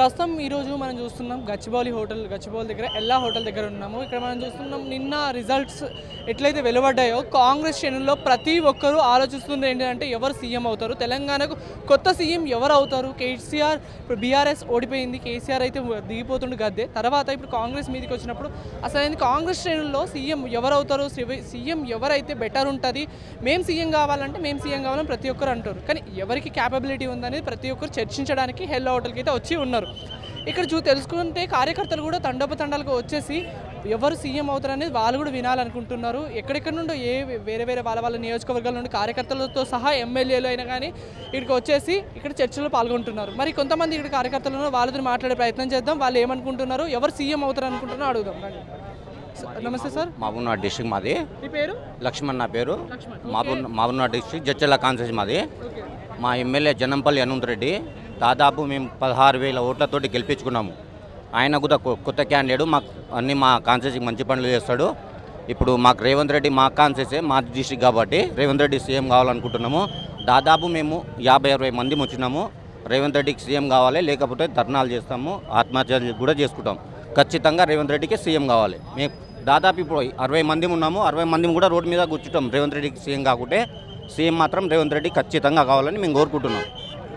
ప్రస్తుతం ఈరోజు మనం చూస్తున్నాం గచ్చిబౌలి హోటల్ గచ్చిబౌలి దగ్గర ఎల్లా హోటల్ దగ్గర ఉన్నాము ఇక్కడ మనం చూస్తున్నాం నిన్న రిజల్ట్స్ ఎట్లయితే వెలువడ్డాయో కాంగ్రెస్ శ్రేణుల్లో ప్రతి ఒక్కరూ ఆలోచిస్తుంది ఏంటంటే ఎవరు సీఎం అవుతారు తెలంగాణకు కొత్త సీఎం ఎవరు అవుతారు కేసీఆర్ ఇప్పుడు బీఆర్ఎస్ ఓడిపోయింది కేసీఆర్ అయితే దిగిపోతుండు గద్దే తర్వాత ఇప్పుడు కాంగ్రెస్ మీదకి వచ్చినప్పుడు అసలు ఏంది కాంగ్రెస్ శ్రేణుల్లో సీఎం ఎవరు అవుతారు సీఎం ఎవరైతే బెటర్ ఉంటుంది మేము సీఎం కావాలంటే మేము సీఎం కావాలని ప్రతి ఒక్కరు అంటారు కానీ ఎవరికి క్యాపబిలిటీ ఉందనేది ప్రతి ఒక్కరు చర్చించడానికి హెల్ హోటల్కి అయితే వచ్చి ఉన్నారు ఇక్కడ చూ తెలుసుకుంటే కార్యకర్తలు కూడా తండోపతండాలకు వచ్చేసి ఎవరు సీఎం అవుతారు అనేది వాళ్ళు కూడా వినాలనుకుంటున్నారు ఎక్కడెక్కడ నుండో ఏ వేరే వేరే వాళ్ళ వాళ్ళ నియోజకవర్గాల నుండి కార్యకర్తలతో సహా ఎమ్మెల్యేలు అయినా కానీ ఇక్కడికి వచ్చేసి ఇక్కడ చర్చలో పాల్గొంటున్నారు మరి కొంతమంది ఇక్కడ కార్యకర్తలు ఉన్నారు, వాళ్ళతో మాట్లాడే ప్రయత్నం చేద్దాం వాళ్ళు ఏమనుకుంటున్నారు ఎవరు సీఎం అవుతారు అనుకుంటున్నారో అడుగుదాం రండి. స- నమస్తే సార్ మహబూబ్నగర్ డిస్టిక్ మాది మీ పేరు లక్ష్మణ్ నా పేరు లక్ష్మణ్ మహబూబ్ మహబూబ్నగర్ డిస్టిక్ జడ్చల్ల కాన్సెస్ మాది ఓకే మా ఎమ్మెల్యే జనంపల్లి అనంత్ రెడ్డి దాదాపు మేము పదహారు వేల ఓట్లతోటి గెలిపించుకున్నాము ఆయన కూడా కొ- కొత్త క్యాండిడేట్ మాకు అన్ని మా కాన్సెస్కి మంచి పనులు చేస్తాడు ఇప్పుడు మాకు రేవంత్ రెడ్డి మా కాన్సెసే మా డిస్టిక్ కాబట్టి రేవంత్ రెడ్డి సీఎం కావాలనుకుంటున్నాము దాదాపు మేము యాభై అరవై మంది వచ్చినాము రేవంత్ రెడ్డికి సీఎం కావాలి లేకపోతే ధర్నాలు చేస్తాము ఆత్మహత్యలు కూడా చేసుకుంటాం ఖచ్చితంగా రేవంత్ రెడ్డికి సీఎం కావాలి మేము దాదాపు ఇప్పుడు అరవై మంది ఉన్నాము అరవై మంది కూడా రోడ్డు మీద కూర్చుంటాం రేవంత్ రెడ్డికి సీఎం కాకుంటే సీఎం మాత్రం రేవంత్ రెడ్డి ఖచ్చితంగా కావాలని మేము కోరుకుంటున్నాం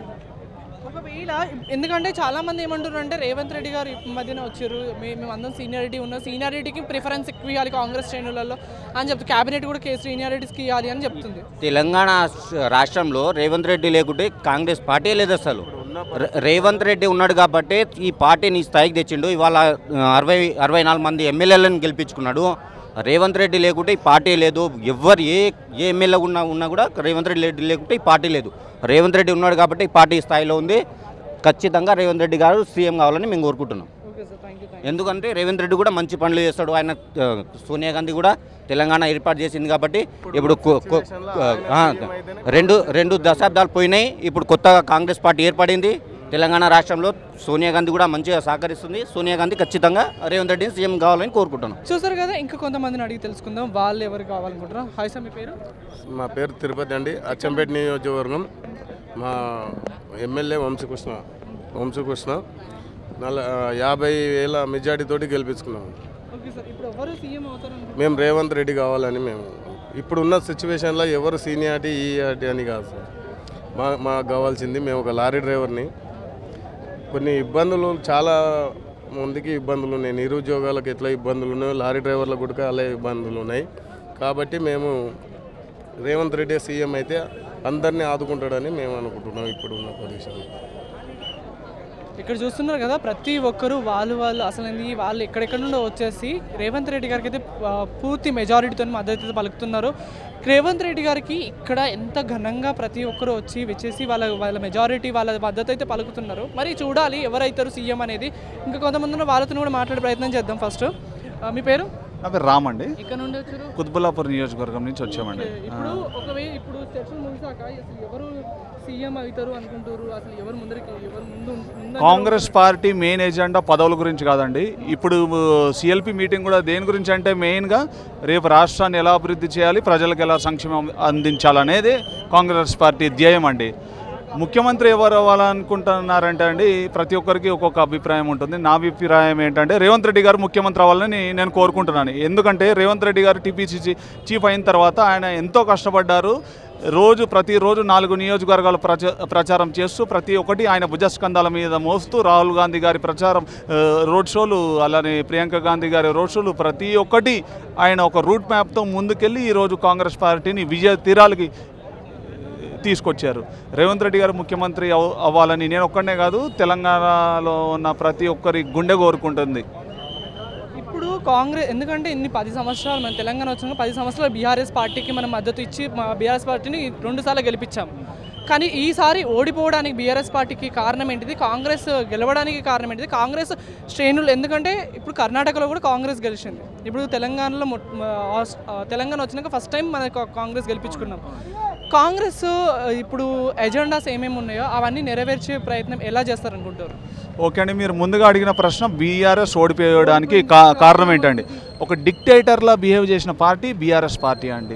ఒకవేళ ఎందుకంటే చాలా మంది ఏమంటారు అంటే రేవంత్ రెడ్డి గారు ఈ మధ్యన వచ్చారు మే- మేము అందరం సీనియారిటీ ఉన్నాం సీనియారిటీకి ప్రిఫరెన్స్ ఎక్కువ ఇవ్వాలి కాంగ్రెస్ శ్రేణులలో అని చెప్తుంది క్యాబినెట్ కూడా కే సీనియారిటీస్కి ఇవ్వాలి అని చెప్తుంది తెలంగాణ స- రాష్ట్రంలో రేవంత్ రెడ్డి లేకుంటే కాంగ్రెస్ పార్టీ లేదు అసలు రే- రేవంత్ రెడ్డి ఉన్నాడు కాబట్టి ఈ పార్టీని ఈ స్థాయికి తెచ్చిండు ఇవాళ ఆ, అరవై అరవై నాలుగు మంది ఎమ్మెల్యేలను గెలిపించుకున్నాడు రేవంత్ రెడ్డి లేకుంటే ఈ పార్టీ లేదు ఎవరు ఏ ఏ ఎమ్మెల్యే ఉన్నా ఉన్నా కూడా రేవంత్ రెడ్డి లేకుంటే ఈ పార్టీ లేదు రేవంత్ రెడ్డి ఉన్నాడు కాబట్టి ఈ పార్టీ ఈ స్థాయిలో ఉంది ఖచ్చితంగా రేవంత్ రెడ్డి గారు సీఎం కావాలని మేము కోరుకుంటున్నాం ఓకే సార్ థ్యాంక్ యూ ఎందుకంటే రేవంత్ రెడ్డి కూడా మంచి పనులు చేస్తాడు ఆయన ఆ, సోనియా గాంధీ కూడా తెలంగాణ ఏర్పాటు చేసింది కాబట్టి ఇప్పుడు కొ- కొ- ఆ, రెండు రెండు దశాబ్దాలు పోయినాయి ఇప్పుడు కొత్తగా కాంగ్రెస్ పార్టీ ఏర్పడింది తెలంగాణ రాష్ట్రంలో సోనియా గాంధీ కూడా మంచిగా సహకరిస్తుంది సోనియా గాంధీ ఖచ్చితంగా రేవంత్ రెడ్డిని సీఎం కావాలని కోరుకుంటున్నాం చూసారు కదా ఇంకా కొంతమందిని అడిగి తెలుసుకుందాం వాళ్ళు ఎవరు కావాలనుకుంటున్నారు హాయ్ సార్ మీ పేరు మా పేరు తిరుపతి అండి అచ్చంపేట నియోజకవర్గం మా ఎమ్మెల్యే వంశకృష్ణ వంశకృష్ణ నల యాభై వేల మెజార్టీతోటి గెలిపించుకున్నాము ఓకే సార్ ఇప్పుడు ఎవరు సీఎం అవుతారు మేము రేవంత్ రెడ్డి కావాలని మేము ఇప్పుడున్న సిచ్యువేషన్లో ఎవరు సీనియారిటీ ఈఆర్టీ అని కాదు సార్ మా మాకు కావాల్సింది మేము ఒక లారీ డ్రైవర్ని కొన్ని ఇబ్బందులు చాలా మందికి ఇబ్బందులు ఉన్నాయి నిరుద్యోగాలకు ఎట్లా ఇబ్బందులు ఉన్నాయో లారీ డ్రైవర్లకు కూడా అలా ఇబ్బందులు ఉన్నాయి కాబట్టి మేము రేవంత్ రెడ్డి సీఎం అయితే అందరినీ ఆదుకుంటాడని మేము అనుకుంటున్నాం ఇప్పుడున్న పొజిషన్ ఇక్కడ చూస్తున్నారు కదా ప్రతి ఒక్కరు వాళ్ళు వాళ్ళు అసలు ఏంది వాళ్ళు ఎక్కడెక్కడ నుండో వచ్చేసి రేవంత్ రెడ్డి గారికి అయితే ఆ, పూర్తి మెజారిటీతో మద్దతు అయితే పలుకుతున్నారు రేవంత్ రెడ్డి గారికి ఇక్కడ ఎంత ఘనంగా ప్రతి ఒక్కరు వచ్చి వచ్చేసి వాళ్ళ వాళ్ళ మెజారిటీ వాళ్ళ మద్దతు అయితే పలుకుతున్నారు మరి చూడాలి ఎవరైతారు సీఎం అనేది ఇంకా కొంతమంది ఉన్న వాళ్ళతో కూడా మాట్లాడే ప్రయత్నం చేద్దాం ఫస్ట్ మీ పేరు నా పేరు రామ్ అండి ఇక్కడ నుండి వచ్చారు కుత్బుల్లాపూర్ నియోజకవర్గం నుంచి వచ్చామండి ఇప్పుడు ఒకవేళ ఇప్పుడు చర్చలు ముగిసాక అసలు ఎవరు సీఎం అవుతారు అనుకుంటారు అసలు ఎవరు ముందరికి ఎవరు ముందు ముందు కాంగ్రెస్ పార్టీ మెయిన్ ఎజెండా పదవుల గురించి కాదండి ఇప్పుడు సిఎల్పి మీటింగ్ కూడా దేని గురించి అంటే మెయిన్గా రేపు రాష్ట్రాన్ని ఎలా అభివృద్ధి చేయాలి ప్రజలకు ఎలా సంక్షేమం అందించాలనేది కాంగ్రెస్ పార్టీ ధ్యేయం అండి ముఖ్యమంత్రి ఎవరు అవ్వాలనుకుంటున్నారంటే అండి ప్రతి ఒక్కరికి ఒక్కొక్క అభిప్రాయం ఉంటుంది నా అభిప్రాయం ఏంటంటే రేవంత్ రెడ్డి గారు ముఖ్యమంత్రి అవ్వాలని నేను కోరుకుంటున్నాను ఎందుకంటే రేవంత్ రెడ్డి గారు టీపీసీసీ చీఫ్ అయిన తర్వాత ఆయన ఎంతో కష్టపడ్డారు రోజు ప్రతిరోజు నాలుగు నియోజకవర్గాలు ప్రచ ప్రచారం చేస్తూ ప్రతి ఒక్కటి ఆయన భుజస్కంధాల మీద మోస్తూ రాహుల్ గాంధీ గారి ప్రచారం ఆ, రోడ్ షోలు అలానే ప్రియాంక గాంధీ గారి రోడ్ షోలు ప్రతి ఒక్కటి ఆయన ఒక రూట్ మ్యాప్తో ముందుకెళ్ళి ఈరోజు కాంగ్రెస్ పార్టీని విజయ తీరాలకి తీసుకొచ్చారు రేవంత్ రెడ్డి గారు ముఖ్యమంత్రి అవ్- అవ్వాలని నేను ఒక్కడనే కాదు తెలంగాణలో ఉన్న ప్రతి ఒక్కరి గుండె కోరుకుంటుంది ఇప్పుడు కాంగ్రెస్ ఎందుకంటే ఇన్ని పది సంవత్సరాలు మన తెలంగాణ వచ్చిన పది సంవత్సరాలు బీఆర్ఎస్ పార్టీకి మనం మద్దతు ఇచ్చి మా బీఆర్ఎస్ పార్టీని రెండు సార్లు గెలిపించాం కానీ ఈసారి ఓడిపోవడానికి బీఆర్ఎస్ పార్టీకి కారణం ఏంటిది కాంగ్రెస్ గెలవడానికి కారణం ఏంటిది కాంగ్రెస్ శ్రేణులు ఎందుకంటే ఇప్పుడు కర్ణాటకలో కూడా కాంగ్రెస్ గెలిచింది ఇప్పుడు తెలంగాణలో మొట్- ఆ, ఆస్- ఆ, తెలంగాణ వచ్చినాక ఫస్ట్ టైం మన కాంగ్రెస్ గెలిపించుకున్నాం కాంగ్రెస్ ఆ, ఇప్పుడు ఎజెండాస్ ఏమేమి ఉన్నాయో అవన్నీ నెరవేర్చే ప్రయత్నం ఎలా చేస్తారనుకుంటారు ఓకే అండి మీరు ముందుగా అడిగిన ప్రశ్న బీఆర్ఎస్ ఓడిపోయడానికి కా కారణం ఏంటండి ఒక డిక్టేటర్లా బిహేవ్ చేసిన పార్టీ బీఆర్ఎస్ పార్టీ అండి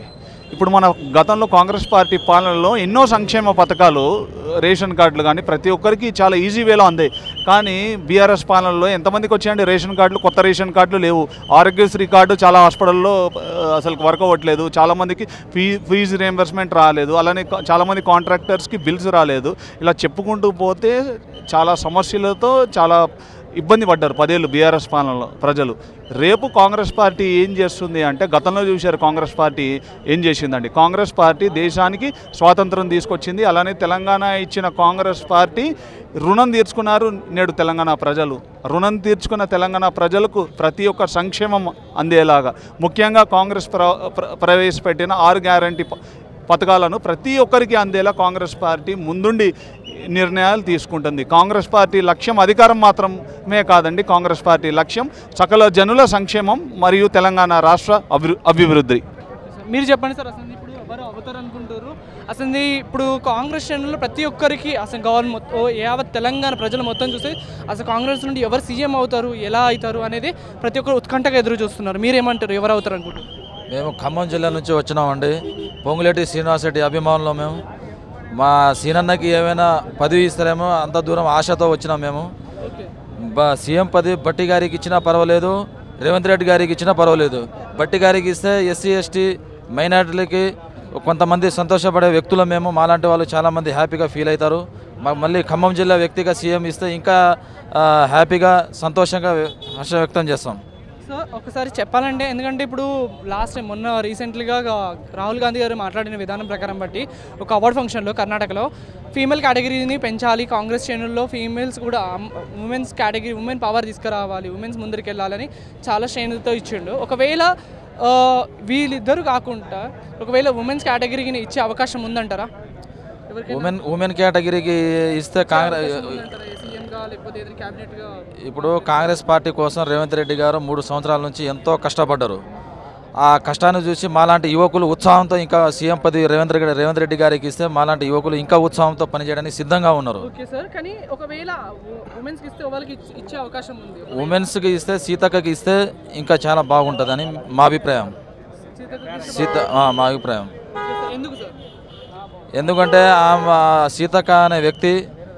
ఇప్పుడు మన గతంలో కాంగ్రెస్ పార్టీ పాలనలో ఎన్నో సంక్షేమ పథకాలు రేషన్ కార్డులు కానీ ప్రతి ఒక్కరికి చాలా ఈజీ వేలో అందాయి కానీ బీఆర్ఎస్ పాలనలో ఎంతమందికి వచ్చాయండి రేషన్ కార్డులు కొత్త రేషన్ కార్డులు లేవు ఆరోగ్యశ్రీ కార్డు చాలా హాస్పిటల్లో ఆ, అసలు వర్క్ అవ్వట్లేదు చాలామందికి ఫీ ఫీజు రియంబర్స్మెంట్ రాలేదు అలానే కా- చాలామంది కాంట్రాక్టర్స్కి బిల్స్ రాలేదు ఇలా చెప్పుకుంటూ పోతే చాలా సమస్యలతో చాలా ఇబ్బంది పడ్డారు పదేళ్ళు బీఆర్ఎస్ పాలనలో ప్రజలు రేపు కాంగ్రెస్ పార్టీ ఏం చేస్తుంది అంటే గతంలో చూశారు కాంగ్రెస్ పార్టీ ఏం చేసిందండి కాంగ్రెస్ పార్టీ దేశానికి స్వాతంత్రం తీసుకొచ్చింది అలానే తెలంగాణ ఇచ్చిన కాంగ్రెస్ పార్టీ రుణం తీర్చుకున్నారు నేడు తెలంగాణ ప్రజలు రుణం తీర్చుకున్న తెలంగాణ ప్రజలకు ప్రతి ఒక్క సంక్షేమం అందేలాగా ముఖ్యంగా కాంగ్రెస్ ప్ర ప్ర- ప్రవేశపెట్టిన ఆరు గ్యారంటీ ప- పథకాలను ప్రతి ఒక్కరికి అందేలా కాంగ్రెస్ పార్టీ ముందుండి నిర్ణయాలు తీసుకుంటుంది కాంగ్రెస్ పార్టీ లక్ష్యం అధికారం మాత్రమే కాదండి కాంగ్రెస్ పార్టీ లక్ష్యం సకల జనుల సంక్షేమం మరియు తెలంగాణ రాష్ట్ర అభి అభివృద్ధి మీరు చెప్పండి సార్ అసలు ఇప్పుడు ఎవరు అవుతారు అనుకుంటారు అసలు ఇప్పుడు కాంగ్రెస్ శ్రేణుల్లో ప్రతి ఒక్కరికి అసలు గవర్నమెంట్ యావత్ తెలంగాణ ప్రజలు మొత్తం చూస్తే అసలు కాంగ్రెస్ నుండి ఎవరు సీఎం అవుతారు ఎలా అవుతారు అనేది ప్రతి ఒక్కరు ఉత్కంఠగా ఎదురు చూస్తున్నారు మీరేమంటారు ఎవరు అవుతారు అనుకుంటారు మేము ఖమ్మం జిల్లా నుంచి వచ్చినామండి పొంగులేటి శ్రీనివాసరెడ్డి అభిమానులు మేము మా సీనన్నకి ఏమైనా పదవి ఇస్తారేమో అంత దూరం ఆశతో వచ్చినాం మేము ఓకే బ- సీఎం పదవి బట్టి గారికి ఇచ్చినా పర్వాలేదు రేవంత్ రెడ్డి గారికి ఇచ్చినా పర్వాలేదు బట్టి గారికి ఇస్తే ఎస్సీ ఎస్టీ మైనార్టీలకి కొంతమంది సంతోషపడే వ్యక్తులు మేము మాలాంటి వాళ్ళు చాలామంది హ్యాపీగా ఫీల్ అవుతారు మాకు మళ్ళీ ఖమ్మం జిల్లా వ్యక్తిగా సీఎం ఇస్తే ఇంకా ఆ, హ్యాపీగా సంతోషంగా వ్య- హర్షం వ్యక్తం చేస్తాం సో ఒకసారి చెప్పాలంటే ఎందుకంటే ఇప్పుడు లాస్ట్ టైం మొన్న రీసెంట్లీగా రాహుల్ గాంధీ గారు మాట్లాడిన విధానం ప్రకారం బట్టి ఒక అవార్డ్ ఫంక్షన్లో కర్ణాటకలో ఫీమేల్ కేటగిరీని పెంచాలి కాంగ్రెస్ శ్రేణుల్లో ఫీమేల్స్ కూడా ఉమెన్స్ కేటగిరీ ఉమెన్ పవర్ తీసుకురావాలి ఉమెన్స్ ముందరికి వెళ్ళాలని చాలా శ్రేణులతో ఇచ్చిండు ఒకవేళ ఆ, వీళ్ళిద్దరు కాకుండా ఒకవేళ ఉమెన్స్ కేటగిరీని ఇచ్చే అవకాశం ఉందంటారా ఎవరికైనా ఉమెన్ ఉమెన్ కేటగిరీకి ఇస్తే కాంగ్రెస్ ఉందంటారా? ఏ సీఎంగా లేకపోతే ఏదైనా క్యాబినెట్గా ఇప్పుడు కాంగ్రెస్ పార్టీ కోసం రేవంత్ రెడ్డి గారు మూడు సంవత్సరాల నుంచి ఎంతో కష్టపడ్డారు ఆ కష్టాన్ని చూసి మాలాంటి యువకులు ఉత్సాహంతో ఇంకా సీఎం పదవి రేవంత్ రెడ్డి రేవంత్ రెడ్డి గారికి ఇస్తే మాలాంటి యువకులు ఇంకా ఉత్సాహంతో పనిచేయడానికి సిద్ధంగా ఉన్నారు ఓకే సార్ కానీ ఒకవేళ ఉమెన్స్కి ఇస్తే వాళ్ళకి ఇచ్చే- ఇచ్చే అవకాశం ఉంది ఉమెన్స్కి ఇస్తే సీతక్కకి ఇస్తే ఇంకా చాలా బాగుంటుందని మా అభిప్రాయం సీతకు సీత ఆ, మా అభిప్రాయం ఓకే సార్. ఎందుకు సార్ ఎందుకంటే ఆమె సీతక్క అనే వ్యక్తి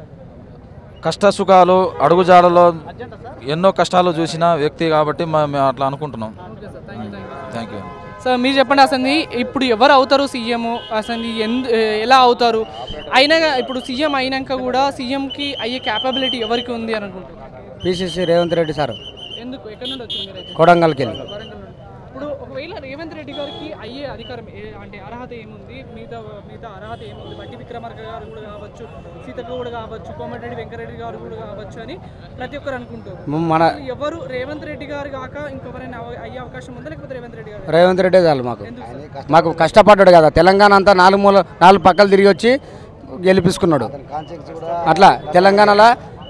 కష్ట సుఖాలు అడుగుజాడలో ఎన్నో కష్టాలు చూసిన వ్యక్తి కాబట్టి మా- మేము అట్లా అనుకుంటున్నాం okay sir thank you thank you thank you sir మీరు చెప్పండి అసలు ఇప్పుడు ఎవరు అవుతారు సీఎం అసలు ఎందు ఎలా అవుతారు అయినా ఇప్పుడు సీఎం అయినాక కూడా సీఎంకి అయ్యే క్యాపబిలిటీ ఎవరికి ఉంది అని అనుకుంటున్నారు పిసిసి రేవంత్ రెడ్డి సార్ ఎందుకు ఎక్కడి నుండి వచ్చింది మీరైతే కొడంగల్కి వెళ్ళి వరంగల్ నుండి. ఇప్పుడు ఒకవేళ రేవంత్ రెడ్డి గారికి అయ్యే అధికారం ఏ- అంటే అర్హత ఏముంది మిగతా మిగతా అర్హత ఏముంది బట్టి విక్రమార్క గారు కూడా కావచ్చు సీతక్క కూడా కావచ్చు కోమటిరెడ్డి వెంకరెడ్డి గారు కూడా కావచ్చు అని ప్రతి ఒక్కరు అనుకుంటారు మ- మన అసలు ఎవరు రేవంత్ రెడ్డి గారు కాక ఇంకెవరైనా అవ- అయ్యే అవకాశం ఉందా లేకపోతే రేవంత్ రెడ్డి గారు రేవంత్ రెడ్డే చాలు మాకు ఎందుకు సార్ మాకు కష్టపడ్డాడు కదా తెలంగాణ అంతా నాలుగు మూల నాలుగు పక్కలు తిరిగి వచ్చి గెలిపించుకున్నాడు అట్లా తెలంగాణలో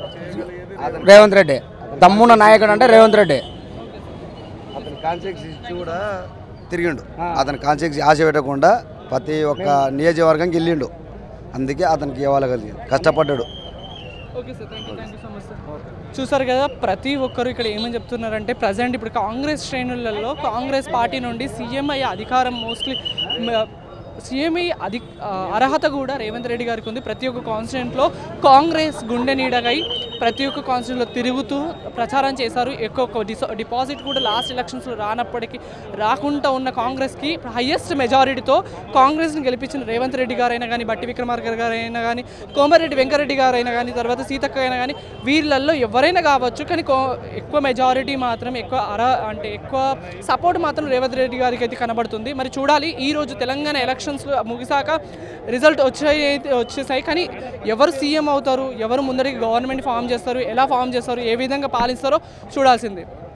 రేవంత్ రెడ్డి దమ్మున్న నాయకుడు అంటే రేవంత్ రెడ్డి అతని కాన్సెక్స్ ఇచ్చి కూడా తిరిగిండు అతని కాన్సెక్స్ ఆశ పెట్టకుండా ప్రతి ఒక్క నియోజకవర్గంకి వెళ్ళిండు అందుకే అతనికి ఇవ్వగలిగింది కష్టపడ్డాడు okay sir thank you thank you so much sir చూసారు కదా ప్రతి ఒక్కరు ఇక్కడ ఏమని చెప్తున్నారంటే ప్రజెంట్ ఇప్పుడు కాంగ్రెస్ శ్రేణులలో కాంగ్రెస్ పార్టీ నుండి సీఎం అయ్యే అధికారం మోస్ట్లీ సీఎం అయ్యే అధి ఆ, అర్హత కూడా రేవంత్ రెడ్డి గారికి ఉంది ప్రతి ఒక్క కాన్స్టిట్యూంట్లో కాంగ్రెస్ గుండె నీడగై ప్రతి ఒక్క కాన్స్టిట్యూంట్లో తిరుగుతూ ప్రచారం చేశారు ఎక్కువ డిస- డిపాజిట్ కూడా లాస్ట్ ఎలక్షన్స్లో రానప్పటికీ రాకుండా ఉన్న కాంగ్రెస్కి హయ్యెస్ట్ మెజారిటీతో కాంగ్రెస్ని గెలిపించిన రేవంత్ రెడ్డి గారైనా కానీ బట్టి విక్రమార్క గారైనా కానీ కోమరెడ్డి వెంకరెడ్డి గారైనా కానీ తర్వాత సీతక్క అయినా కానీ వీళ్ళల్లో ఎవరైనా కావచ్చు కానీ కో ఎక్కువ మెజారిటీ మాత్రం ఎక్కువ అర అంటే ఎక్కువ సపోర్ట్ మాత్రం రేవంత్ రెడ్డి గారికి అయితే కనబడుతుంది మరి చూడాలి ఈ రోజు తెలంగాణ ఎలక్షన్స్ ముగిసాక రిజల్ట్ వచ్చాయి వచ్చేసాయి కానీ ఎవరు సీఎం అవుతారు ఎవరు ముందరికి గవర్నమెంట్ ఫామ్ చేస్తారు ఎలా ఫామ్ చేస్తారు ఏ విధంగా పాలిస్తారో చూడాల్సింది